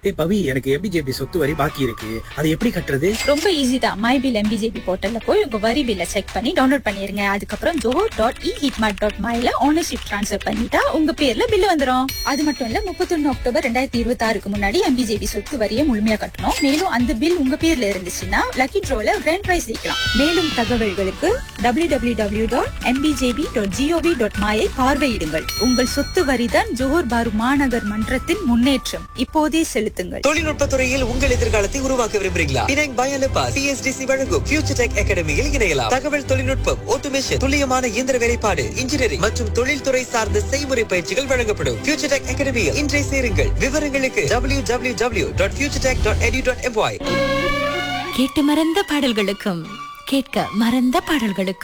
ஏய் பவி எனக்கு எம்பிஜேபி சொத்து வரி பாக்கி இருக்கு அதை எப்படி கட்டுறது ரொம்ப ஈஸி தான் மை பில் எம்பிஜேபி போர்ட்டல்ல போய் உங்க வரி பில்ல செக் பண்ணி டவுன்லோட் பண்ணிருங்க அதுக்கப்புறம் Zoho dot e hitmart dot மைல ஓனர்ஷிப் ட்ரான்ஸ்ஃபர் பண்ணிட்டா உங்க பேர்ல பில் வந்துரும் அது மட்டும் இல்ல முப்பத்தொன்னு அக்டோபர் ரெண்டாயிரத்தி இருபத்தி ஆறுக்கு முன்னாடி எம்பிஜேபி சொத்து வரியை முழுமையா கட்டணும் மேலும் அந்த பில் உங்க பேர்ல இருந்துச்சுன்னா லக்கி ட்ரோல கிராண்ட் பிரைஸ் ஜெயிக்கலாம் மேலும் தகவல்களுக்கு W W W dot MPJP dot GOV dot MY பார்வையிடுங்கள் உங்கள் சொத்து வரிதான் ஜோஹர் பாரு மாநகர் மன்றத்தின் முன்னேற்றம் இப்போதே செலுத்துங்கள் தொழில்நுட்ப துறையில் உங்கள் எதிர்காலத்தை உருவாக்க விரும்புகிறீங்களா பினாங் பயலப்பா சிஎஸ்டிசி வழங்கும் ஃபியூச்சர் டெக் அகாடமியில் இணையலாம் தகவல் தொழில்நுட்பம் ஆட்டோமேஷன் துல்லியமான இயந்திர வேலைப்பாடு இன்ஜினியரிங் மற்றும் தொழில்துறை சார்ந்த செய்முறை பயிற்சிகள் வழங்கப்படும் ஃபியூச்சர் டெக் அகாடமியில் இன்றைய சேருங்கள் விவரங்களுக்கு W W W dot future tech dot edu dot MY கேட்டு மறந்த பாடல்களுக்கும் கேட்க மறந்த பாடல்களுக்கும்